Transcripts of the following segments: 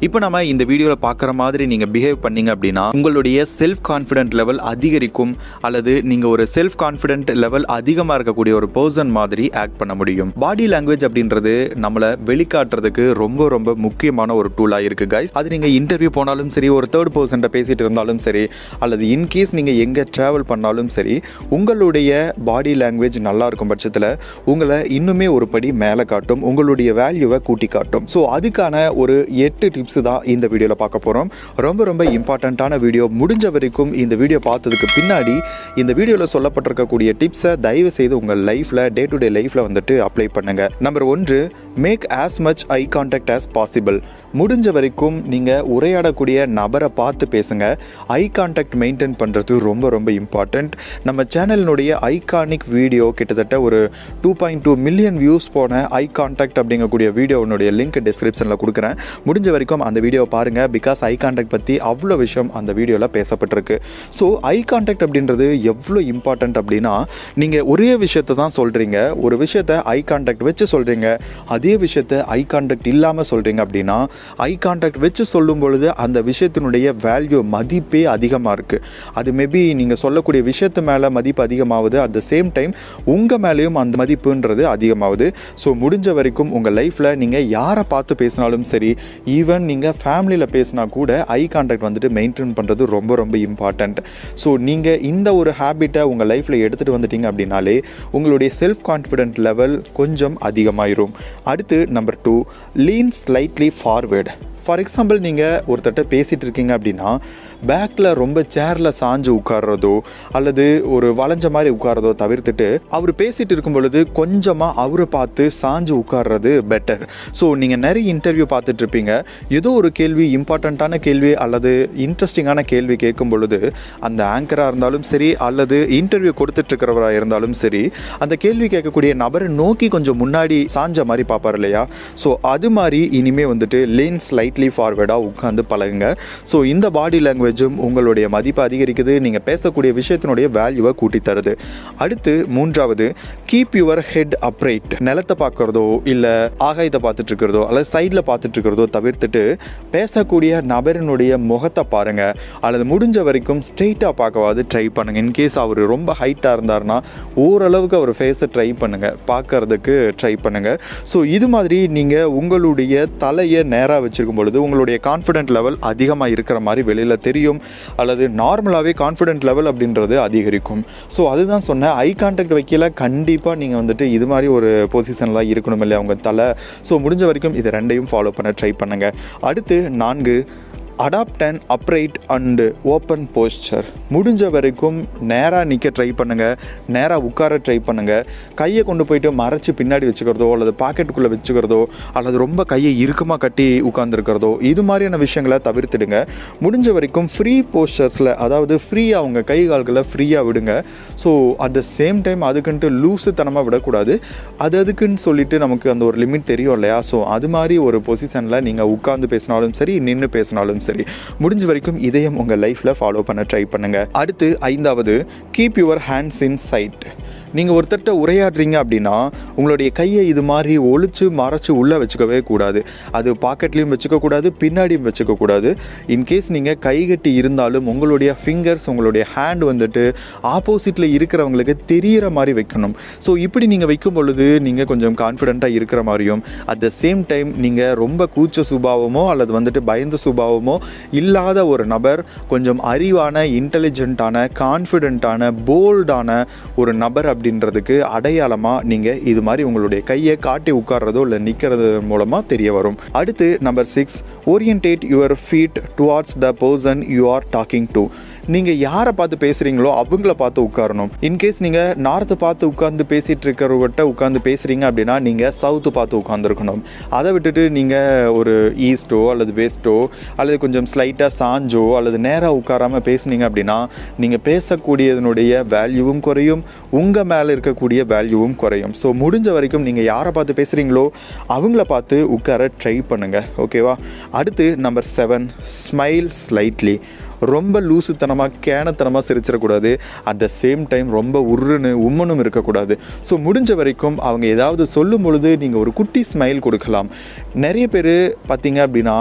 இப்போ நம்ம இந்த வீடியோவில் பார்க்குற மாதிரி நீங்கள் பிஹேவ் பண்ணீங்க அப்படின்னா உங்களுடைய செல்ஃப் கான்ஃபிடென்ட் லெவல் அதிகரிக்கும் அல்லது நீங்கள் ஒரு செல்ஃப் கான்ஃபிடென்ட் லெவல் அதிகமாக இருக்கக்கூடிய ஒரு பர்சன் மாதிரி ஆக்ட் பண்ண முடியும் பாடி லாங்குவேஜ் அப்படின்றது நம்மளை வெளிக்காட்டுறதுக்கு ரொம்ப ரொம்ப முக்கியமான ஒரு டூலாக இருக்குது கைஸ் அது நீங்கள் இன்டர்வியூ போனாலும் சரி ஒரு தேர்ட் பர்சன்ட்ட பேசிட்டு இருந்தாலும் சரி அல்லது இன்கேஸ் நீங்கள் எங்கே ட்ராவல் பண்ணாலும் சரி உங்களுடைய பாடி லாங்குவேஜ் நல்லா இருக்கும் பட்சத்தில் உங்களை இன்னுமே ஒரு படி மேலே காட்டும் உங்களுடைய வேல்யூவை கூட்டி காட்டும் ஸோ அதுக்கான ஒரு எட்டு டிப்ஸ் தான் இந்த வீடியோவில் பார்க்க போகிறோம் ரொம்ப ரொம்ப இம்பார்ட்டண்ட்டான வீடியோ முடிஞ்ச வரைக்கும் இந்த வீடியோ பார்த்ததுக்கு பின்னாடி இந்த வீடியோவில் சொல்லப்பட்டிருக்கக்கூடிய டிப்ஸை தயவு செய்து உங்கள் லைஃப்பில் டே டு டே லைஃப்பில் வந்துட்டு அப்ளை பண்ணுங்க நம்பர் ஒன்று make as much eye contact as possible முடிஞ்ச வரைக்கும் நீங்கள் உரையாடக்கூடிய நபரை பார்த்து பேசுங்க ஐ கான்டாக்ட் மெயின்டைன் பண்ணுறது ரொம்ப ரொம்ப இம்பார்ட்டண்ட் நம்ம சேனலினுடைய ஐகானிக் வீடியோ கிட்டத்தட்ட ஒரு two point two million views போன ஐ கான்டாக்ட் அப்படிங்கக்கூடிய வீடியோனுடைய லிங்க் டிஸ்கிரிப்ஷனில் கொடுக்குறேன் முடிஞ்ச வரைக்கும் அந்த வீடியோ பாருங்கள் பிகாஸ் ஐ கான்டாக்ட் பற்றி அவ்வளோ விஷயம் அந்த வீடியோவில் பேசப்பட்டிருக்கு ஸோ ஐ கான்டாக்ட் அப்படின்றது எவ்வளோ இம்பார்ட்டண்ட் அப்படின்னா நீங்கள் ஒரே விஷயத்தை தான் சொல்கிறீங்க ஒரு விஷயத்தை ஐ கான்டாக்ட் வச்சு சொல்கிறீங்க அதே விஷயத்தை ஐ கான்டாக்ட் இல்லாமல் சொல்கிறீங்க அப்படின்னா ஐ கான்டாக்ட் வச்சு சொல்லும் பொழுது அந்த விஷயத்தினுடைய வேல்யூ மதிப்பே அதிகமாக இருக்குது அது மேபி நீங்கள் சொல்லக்கூடிய விஷயத்து மேலே மதிப்பு அதிகமாகுது அட் த சேம் டைம் உங்கள் மேலேயும் அந்த மதிப்புன்றது அதிகமாகுது ஸோ முடிஞ்ச வரைக்கும் உங்கள் லைஃப்பில் நீங்கள் யாரை பார்த்து பேசினாலும் சரி ஈவன் நீங்கள் ஃபேமிலியில் பேசினா கூட ஐ கான்டாக்ட் வந்துட்டு மெயின்டைன் பண்ணுறது ரொம்ப ரொம்ப இம்பார்ட்டண்ட் ஸோ நீங்கள் இந்த ஒரு ஹேபிட்டை உங்கள் லைஃப்பில் எடுத்துகிட்டு வந்துட்டீங்க அப்படின்னாலே உங்களுடைய செல்ஃப் கான்ஃபிடென்ட் லெவல் கொஞ்சம் அதிகமாயிரும் அடுத்து number two lean slightly forward for example நீங்கள் ஒருத்தட்ட பேசிகிட்டு இருக்கீங்க அப்படின்னா பேக்கில் ரொம்ப சேரில் சாஞ்சு உட்கார்றதோ அல்லது ஒரு வளைஞ்ச மாதிரி உட்கார்றதோ தவிர்த்துட்டு அவர் பேசிகிட்டு இருக்கும் பொழுது கொஞ்சமாக அவரை பார்த்து சாஞ்சு உட்கார்றது பெட்டர் ஸோ நீங்கள் நிறைய இன்டர்வியூ பார்த்துட்டு இருப்பீங்க ஏதோ ஒரு கேள்வி இம்பார்ட்டண்ட்டான கேள்வி அல்லது இன்ட்ரெஸ்டிங்கான கேள்வி கேட்கும் பொழுது அந்த ஆங்கராக இருந்தாலும் சரி அல்லது இன்டர்வியூ கொடுத்துட்ருக்கிறவராக இருந்தாலும் சரி அந்த கேள்வி கேட்கக்கூடிய நபரை நோக்கி கொஞ்சம் முன்னாடி சாஞ்ச மாதிரி பார்ப்பார் இல்லையா ஸோ அது மாதிரி இனிமே வந்துட்டு லேன் ஸ்லைட்லி ஃபார்வேர்டாக உட்காந்து பழகுங்க ஸோ இந்த பாடி லாங்குவேஜும் உங்களுடைய மதிப்பை அதிகரிக்குது நீங்கள் பேசக்கூடிய விஷயத்தினுடைய வேல்யூவை கூட்டி தருது அடுத்து மூன்றாவது கீப் யுவர் ஹெட் அப்ரைட் நிலத்தை பார்க்குறதோ இல்லை ஆகாயத்தை பார்த்துட்டு இருக்கிறதோ அல்லது சைடில் பார்த்துட்டு இருக்கிறதோ தவிர்த்துட்டு பேசக்கூடிய நபரினுடைய முகத்தை பாருங்க அல்லது முடிஞ்ச வரைக்கும் ஸ்ட்ரெயிட்டாக பார்க்கவாது ட்ரை பண்ணுங்க இன்கேஸ் அவர் ரொம்ப ஹைட்டாக இருந்தார்னா ஓரளவுக்கு அவர் ஃபேஸை ட்ரை பண்ணுங்க பார்க்கறதுக்கு ட்ரை பண்ணுங்க ஸோ இது மாதிரி நீங்கள் உங்களுடைய தலையை நேராக வச்சிருக்கும் பொழுது உங்களுடைய கான்ஃபிடென்ட் லெவல் அதிகமாக இருக்கிற மாதிரி வெளியில் தெரியும் அல்லது நார்மலாகவே கான்ஃபிடென்ட் லெவல் அப்படின்றது அதிகரிக்கும் ஸோ அதுதான் சொன்னேன் ஐ கான்டாக்ட் வைக்கல கண்டிப்பாக நீங்கள் வந்துட்டு இது மாதிரி ஒரு பொசிஷனில் இருக்கணும் இல்லையா உங்கள் தலை ஸோ முடிஞ்ச வரைக்கும் இது ரெண்டையும் ஃபாலோ பண்ண ட்ரை பண்ணுங்கள் அடுத்து நான்கு adopt and upright and open posture முடிஞ்ச வரைக்கும் நேராக நிற்க ட்ரை பண்ணுங்கள் நேராக உட்கார ட்ரை பண்ணுங்கள் கையை கொண்டு போயிட்டு மறைச்சி பின்னாடி வச்சுக்கிறதோ அல்லது பாக்கெட்டுக்குள்ளே வச்சுக்கிறதோ அல்லது ரொம்ப கையை இறுக்கமாக கட்டி உட்காந்துருக்கிறதோ இது மாதிரியான விஷயங்களை தவிர்த்துடுங்க முடிஞ்ச வரைக்கும் ஃப்ரீ போஸ்டர்ஸில் அதாவது ஃப்ரீயாக அவங்க கை கால்களை ஃப்ரீயாக விடுங்க so at the same time அதுக்குன்ட்டு லூசுத்தனமாக விடக்கூடாது அது அதுக்குன்னு சொல்லிட்டு நமக்கு அந்த ஒரு லிமிட் தெரியும் இல்லையா ஸோ அது மாதிரி ஒரு பொசிஷனில் நீங்கள் உட்காந்து பேசினாலும் சரி நின்று பேசினாலும் சரி முடிஞ்ச வரைக்கும் இதையும் உங்கள் லைஃப்பில் ஃபாலோ பண்ண ட்ரை பண்ணுங்கள் அடுத்து ஐந்தாவது keep your hands inside நீங்கள் ஒருத்தர்கிட்ட உரையாடுறீங்க அப்படின்னா உங்களுடைய கையை இது மாதிரி ஒழிச்சு மறைச்சு உள்ளே வச்சுக்கவே கூடாது அது பாக்கெட்லேயும் வச்சுக்கக்கூடாது பின்னாடியும் வச்சுக்கக்கூடாது இன்கேஸ் நீங்கள் கைகட்டி இருந்தாலும் உங்களுடைய ஃபிங்கர்ஸ் உங்களுடைய ஹேண்ட் வந்துட்டு ஆப்போசிட்டில் இருக்கிறவங்களுக்கு தெரிகிற மாதிரி வைக்கணும் ஸோ இப்படி நீங்கள் வைக்கும் பொழுது நீங்கள் கொஞ்சம் கான்ஃபிடெண்ட்டாக இருக்கிற மாதிரியும் அட் த சேம் டைம் நீங்கள் ரொம்ப கூச்ச சுபாவமோ அல்லது வந்துட்டு பயந்த சுபாவமோ இல்லாத ஒரு நபர் கொஞ்சம் அறிவான இன்டெலிஜென்ட்டான கான்ஃபிடென்ட்டான போல்டான ஒரு நபர் அப்படின்றதுக்கு அடையாளமாக நீங்கள் இது மாதிரி உங்களுடைய கையை காட்டி உட்கார்றதோ இல்லை நிற்கிறது மூலமாக தெரிய வரும் அடுத்து number six oriented your feet towards the person you are talking to நீங்கள் யாரை பார்த்து பேசுகிறீங்களோ அவங்கள பார்த்து உட்காரணும் இன்கேஸ் நீங்கள் நார்த்தை பார்த்து உட்காந்து பேசிகிட்டு இருக்கிறவர்கிட்ட உட்காந்து பேசுகிறீங்க அப்படின்னா நீங்கள் சவுத்து பார்த்து உட்காந்துருக்கணும் அதை விட்டுட்டு நீங்கள் ஒரு ஈஸ்டோ அல்லது வெஸ்ட்டோ அல்லது கொஞ்சம் ஸ்லைட்டாக சாஞ்சோ அல்லது நேராக உட்காராமல் பேசுனீங்க அப்படின்னா நீங்கள் பேசக்கூடியதனுடைய வேல்யூவும் குறையும் உங்கள் மேலே இருக்கக்கூடிய வேல்யூவும் குறையும் ஸோ முடிஞ்ச வரைக்கும் நீங்கள் யாரை பார்த்து பேசுகிறீங்களோ அவங்கள பார்த்து உட்கார ட்ரை பண்ணுங்கள் ஓகேவா அடுத்து நம்பர் செவன் ஸ்மைல் ஸ்லைட்லி ரொம்ப லூசுத்தனமாக கேனத்தனமாக சிரிச்சிடக்கூடாது அட் த சேம் டைம் ரொம்ப உருன்னு உம்மனும் இருக்கக்கூடாது ஸோ முடிஞ்ச வரைக்கும் அவங்க ஏதாவது சொல்லும் பொழுது நீங்கள் ஒரு குட்டி ஸ்மைல் கொடுக்கலாம் நிறைய பேர் பார்த்தீங்க அப்படின்னா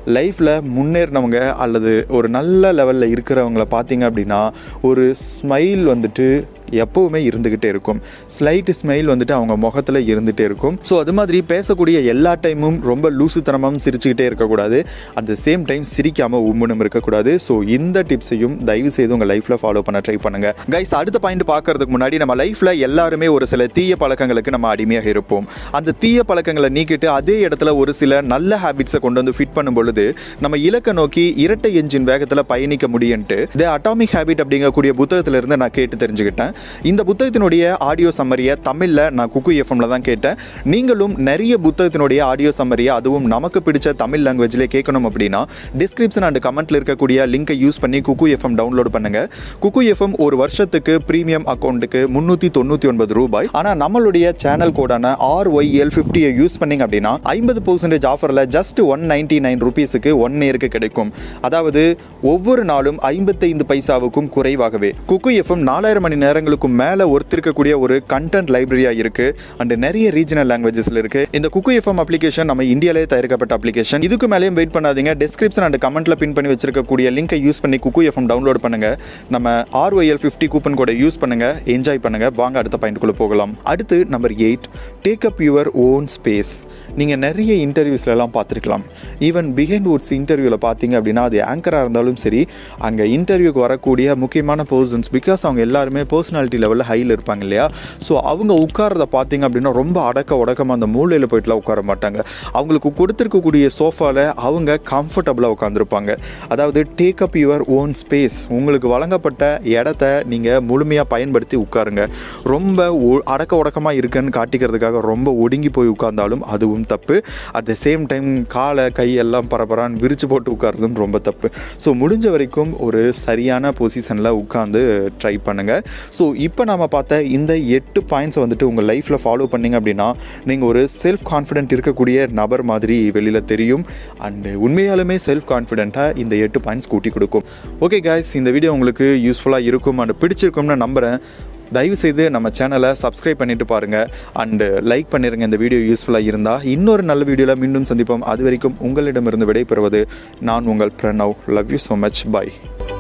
லைஃப்பில் முன்னேறினவங்க அல்லது ஒரு நல்ல லெவலில் இருக்கிறவங்கள பார்த்தீங்க அப்படின்னா ஒரு ஸ்மைல் வந்துட்டு எப்போவுமே இருந்துக்கிட்டே இருக்கும் ஸ்லைட் ஸ்மைல் வந்துட்டு அவங்க முகத்தில் இருந்துகிட்டே இருக்கும் ஸோ அது மாதிரி பேசக்கூடிய எல்லா டைமும் ரொம்ப லூசுத்தனமாகவும் சிரிச்சுக்கிட்டே இருக்கக்கூடாது அட் த சேம் டைம் சிரிக்காமல் உம்முனும் இருக்கக்கூடாது ஸோ இந்த டிப்ஸையும் தயவு செய்து உங்கள் லைஃப்பில் ஃபாலோ பண்ண ட்ரை பண்ணுங்க கைஸ் அடுத்த பாயிண்ட் பார்க்கறதுக்கு முன்னாடி நம்ம லைஃப்பில் எல்லாருமே ஒரு சில தீய பழக்கங்களுக்கு நம்ம அடிமையாக இருப்போம் அந்த தீய பழக்கங்களை நீக்கிட்டு அதே இடத்துல ஒரு சில நல்ல ஹேபிட்ஸை கொண்டு வந்து ஃபிட் பண்ணும் பொழுது நம்ம இலக்கை நோக்கி இரட்டை என்ஜின் வேகத்தில் பயணிக்க முடியும்ட்டு த அட்டாமிக் ஹேபிட் அப்படிங்கக்கூடிய புத்தகத்திலிருந்து நான் கேட்டு தெரிஞ்சுக்கிட்டேன் இந்த புத்தகத்தினுடைய ஆடியோ சம்மரியை தமிழில் நான் குக்கு எஃப்எம்ல தான் கேட்டேன் நீங்களும் நிறைய புத்தகத்தினுடைய ஆடியோ சம்மரியை அதுவும் நமக்கு பிடிச்ச தமிழ் லாங்குவேஜில் கேட்கணும் அப்படின்னா டிஸ்கிரிப்ஷன் அண்ட் கமெண்ட்ல இருக்கக்கூடிய லிங்கை யூஸ் பண்ணி குக்கு எஃப்எம் டவுன்லோட் பண்ணுங்க குக்கு எஃப்எம் ஒரு வருஷத்துக்கு ப்ரீமியம் அக்கௌண்ட்டுக்கு முந்நூற்றி தொண்ணூற்றி ஒன்பது ரூபாய் ஆனால் நம்மளுடைய சேனல் கோடான ஆர்ஒய்எல் ஃபிஃப்டியை யூஸ் பண்ணீங்க அப்படின்னா ஐம்பது பர்சன்டேஜ் ஆஃபரில் ஜஸ்ட் ஒன் நைன்டி நைன் ருபீஸுக்கு ஒன் இயருக்கு கிடைக்கும் அதாவது ஒவ்வொரு நாளும் ஐம்பத்தைந்து பைசாவுக்கும் குறைவாகவே குக்கு எஃப்எம் நாலாயிரம் மணி நேரங்களுக்கும் மேலே ஒருத்திருக்கக்கூடிய ஒரு கண்டென்ட் லைப்ரரியாக இருக்கு அண்ட் நிறைய ரீஜனல் லாங்குவேஜஸ்ல இருக்கு இந்த குக்கு எஃப்எம் அப்ளிகேஷன் நம்ம இந்தியாவிலே தயாரிக்கப்பட்ட அப்ளிகேஷன் இதுக்கு மேலேயும் வெயிட் பண்ணாதீங்க டிஸ்கிரிப்ஷன் அண்ட் கமெண்ட்ல பின் பண்ணி வச்சிருக்கக்கூடிய லிங்கை யூஸ் பண்ணி குக்கு எஃப்எம் டவுன்லோட் பண்ணுங்க நம்ம ஆர்ஒஎல் ஃபிஃப்டி கூப்பன் கோடை யூஸ் பண்ணுங்க என்ஜாய் பண்ணுங்க வாங்க அடுத்த பாயிண்ட்குள்ள போகலாம் அடுத்து number eight take up your own space நீங்கள் நிறைய இன்டர்வியூஸ்லாம் பார்த்துருக்கலாம் ஈவன் பிஹைண்ட் வுட்ஸ் இன்டர்வியூவில் பார்த்தீங்க அப்படின்னா அது ஆங்கராக இருந்தாலும் சரி அங்கே இன்டர்வியூக்கு வரக்கூடிய முக்கியமான பர்சன்ஸ் பிகாஸ் அவங்க எல்லாருமே பர்சனாலிட்டி லெவலில் ஹையில் இருப்பாங்க இல்லையா ஸோ அவங்க உட்காரத பார்த்தீங்க அப்படின்னா ரொம்ப அடக்க உடக்கமாக அந்த மூலையில் போயிட்டுலாம் உட்கார மாட்டாங்க அவங்களுக்கு கொடுத்துருக்கக்கூடிய சோஃபாவில் அவங்க கம்ஃபர்டபுளாக உட்காந்துருப்பாங்க அதாவது take up your own space உங்களுக்கு வழங்கப்பட்ட இடத்த நீங்கள் முழுமையாக பயன்படுத்தி உட்காருங்க ரொம்ப ஒ- அடக்க உடக்கமாக இருக்குன்னு காட்டிக்கிறதுக்காக ரொம்ப ஒடுங்கி போய் உட்கார்ந்தாலும் அதுவும் தப்பு அட் த சேம் டைம் காலை கை எல்லாம் பரபரான்னு விரிச்சு போட்டு உட்கார்றதும் ரொம்ப தப்பு ஸோ முடிஞ்ச வரைக்கும் ஒரு சரியான பொசிஷனில் உட்காந்து ட்ரை பண்ணுங்கள் ஸோ இப்போ நம்ம பார்த்த இந்த எட்டு பாயிண்ட்ஸை வந்துட்டு உங்கள் லைஃப்பில் ஃபாலோ பண்ணீங்க அப்படின்னா நீங்கள் ஒரு செல்ஃப் கான்ஃபிடென்ட் இருக்கக்கூடிய நபர் மாதிரி வெளியில் தெரியும் அண்டு உண்மையாலுமே செல்ஃப் கான்ஃபிடென்ட்டாக இந்த எட்டு பாயிண்ட்ஸ் கூட்டி கொடுக்கும் ஓகே guys இந்த வீடியோ உங்களுக்கு யூஸ்ஃபுல்லாக இருக்கும் அண்ட் பிடிச்சிருக்கும்னு நம்புகிறேன் தயவு செய்து நம்ம சேனலை சப்ஸ்கிரைப் பண்ணிட்டு பாருங்க அண்டு லைக் பண்ணிருங்க இந்த வீடியோ யூஸ்ஃபுல்லாக இருந்தால் இன்னொரு நல்ல வீடியோவில் மீண்டும் சந்திப்போம் அது வரைக்கும் உங்களிடமிருந்து விடைபெறுவது நான் உங்கள் Pranav love you so much by